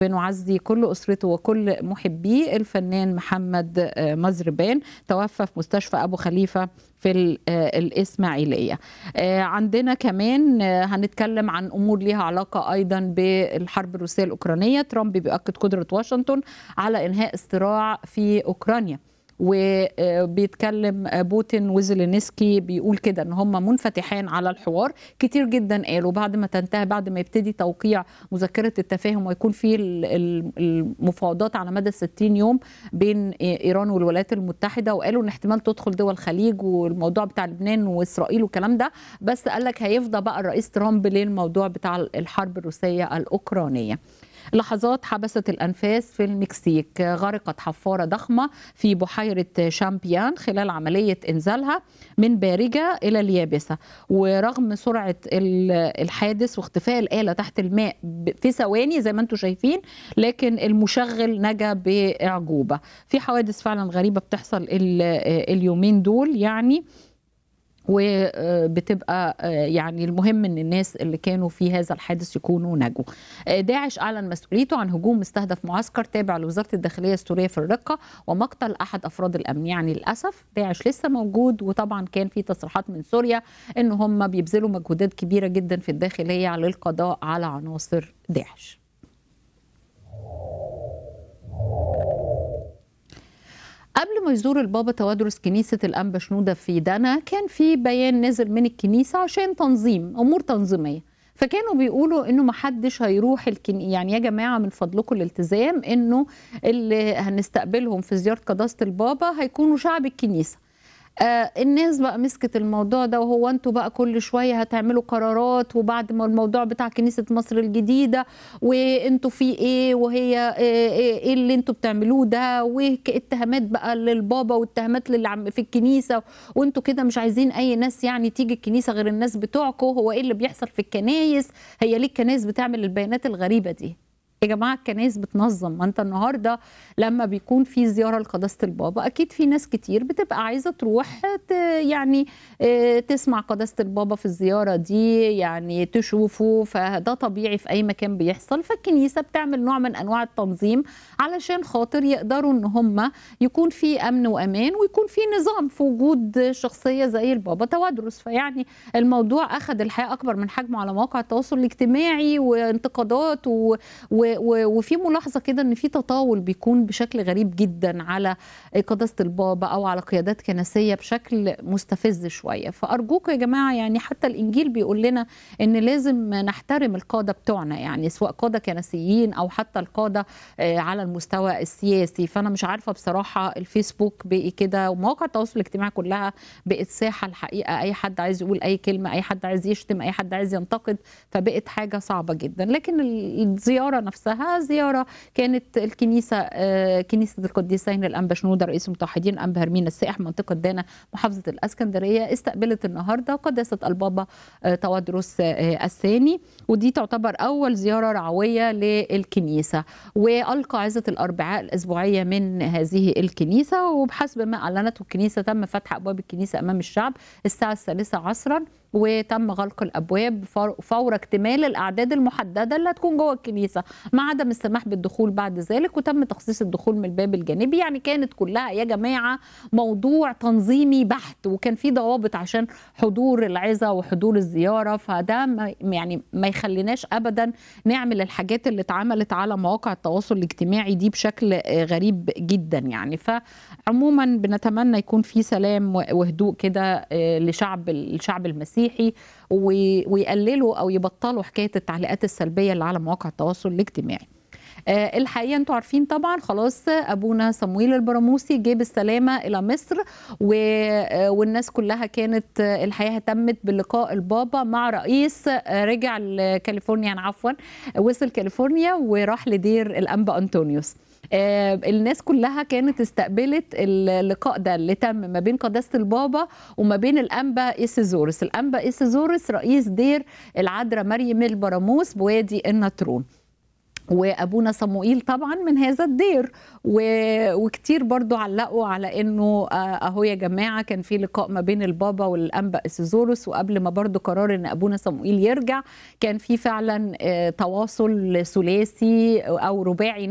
بنعزي كل أسرته وكل محبيه الفنان محمد مزربان توفى في مستشفى أبو خليفة في الإسماعيلية عندنا كمان هنتكلم عن أمور ليها علاقة أيضا بالحرب الروسية الأوكرانية ترامب بيؤكد قدرة واشنطن على إنهاء الصراع في أوكرانيا وبيتكلم بوتين وزيلينسكي بيقول كده ان هم منفتحان على الحوار كتير جدا قالوا بعد ما تنتهي بعد ما يبتدي توقيع مذكره التفاهم ويكون في المفاوضات على مدى 60 يوم بين ايران والولايات المتحده وقالوا ان احتمال تدخل دول الخليج والموضوع بتاع لبنان واسرائيل والكلام ده بس قال لك هيفضى بقى الرئيس ترامب للموضوع بتاع الحرب الروسيه الاوكرانيه لحظات حبست الأنفاس في المكسيك غرقت حفارة ضخمة في بحيرة شامبيان خلال عملية إنزالها من بارجة إلى اليابسة ورغم سرعة الحادث واختفاء الآلة تحت الماء في ثواني زي ما انتم شايفين لكن المشغل نجا بإعجوبة في حوادث فعلا غريبة بتحصل اليومين دول يعني وبتبقى يعني المهم ان الناس اللي كانوا في هذا الحادث يكونوا نجوا. داعش اعلن مسؤوليته عن هجوم مستهدف معسكر تابع لوزاره الداخليه السوريه في الرقه ومقتل احد افراد الامن يعني للاسف داعش لسه موجود وطبعا كان في تصريحات من سوريا ان هم بيبذلوا مجهودات كبيره جدا في الداخليه للقضاء على عناصر داعش. قبل ما يزور البابا توادرس كنيسة الأنبا شنودة في دانا كان في بيان نزل من الكنيسة عشان تنظيم أمور تنظيمية فكانوا بيقولوا انه ما حدش هيروح الكن... يعني يا جماعه من فضلكم الالتزام انه اللي هنستقبلهم في زياره قداسه البابا هيكونوا شعب الكنيسه آه الناس بقى مسكت الموضوع ده وهو انتوا بقى كل شويه هتعملوا قرارات وبعد ما الموضوع بتاع كنيسه مصر الجديده وانتوا في ايه وهي ايه, إيه اللي انتوا بتعملوه ده واتهامات بقى للبابا واتهامات للي في الكنيسه وانتوا كده مش عايزين اي ناس يعني تيجي الكنيسه غير الناس بتوعكم هو ايه اللي بيحصل في الكنايس هي ليه الكنايس بتعمل البيانات الغريبه دي يا جماعه الكنائس بتنظم ما انت النهارده لما بيكون في زياره لقداسه البابا اكيد في ناس كتير بتبقى عايزه تروح يعني تسمع قداسه البابا في الزياره دي يعني تشوفه فده طبيعي في اي مكان بيحصل فالكنيسه بتعمل نوع من انواع التنظيم علشان خاطر يقدروا ان هم يكون في امن وامان ويكون في نظام في وجود شخصيه زي البابا توادرس فيعني الموضوع اخذ الحقيقه اكبر من حجمه على مواقع التواصل الاجتماعي وانتقادات و, و وفي ملاحظه كده ان في تطاول بيكون بشكل غريب جدا على قداسه البابا او على قيادات كنسيه بشكل مستفز شويه فارجوكم يا جماعه يعني حتى الانجيل بيقول لنا ان لازم نحترم القاده بتوعنا يعني سواء قاده كنسيين او حتى القاده على المستوى السياسي فانا مش عارفه بصراحه الفيسبوك بقي كده ومواقع التواصل الاجتماعي كلها بقت ساحه الحقيقه اي حد عايز يقول اي كلمه اي حد عايز يشتم اي حد عايز ينتقد فبقت حاجه صعبه جدا لكن الزياره نفسها نفسها زيارة كانت الكنيسة كنيسة القديسين الأنبا شنودة رئيس المتوحدين أنبا هرمين السائح منطقة دانا محافظة الأسكندرية استقبلت النهاردة قداسة البابا توادرس الثاني ودي تعتبر أول زيارة رعوية للكنيسة وألقى عزة الأربعاء الأسبوعية من هذه الكنيسة وبحسب ما أعلنته الكنيسة تم فتح أبواب الكنيسة أمام الشعب الساعة الثالثة عصرا وتم غلق الابواب فور اكتمال الاعداد المحدده اللي هتكون جوه الكنيسه مع عدم السماح بالدخول بعد ذلك وتم تخصيص الدخول من الباب الجانبي يعني كانت كلها يا جماعه موضوع تنظيمي بحت وكان في ضوابط عشان حضور العظه وحضور الزياره فده ما يعني ما يخليناش ابدا نعمل الحاجات اللي اتعملت على مواقع التواصل الاجتماعي دي بشكل غريب جدا يعني فعموما بنتمنى يكون في سلام وهدوء كده لشعب الشعب المسيحي المسيحي ويقللوا او يبطلوا حكايه التعليقات السلبيه اللي على مواقع التواصل الاجتماعي. أه الحقيقه انتوا عارفين طبعا خلاص ابونا صمويل البراموسي جه بالسلامه الى مصر والناس كلها كانت الحقيقه اهتمت بلقاء البابا مع رئيس رجع لكاليفورنيا عفوا وصل كاليفورنيا وراح لدير الانبا انطونيوس آه الناس كلها كانت استقبلت اللقاء ده اللي تم ما بين قداسه البابا وما بين الانبا ايسيزورس الانبا ايسيزورس رئيس دير العذراء مريم البراموس بوادي النطرون وابونا صموئيل طبعا من هذا الدير و... وكتير برضو علقوا على انه اهو يا جماعه كان في لقاء ما بين البابا والانبا اسيزوروس وقبل ما برضو قرار ان ابونا صموئيل يرجع كان في فعلا تواصل ثلاثي او رباعي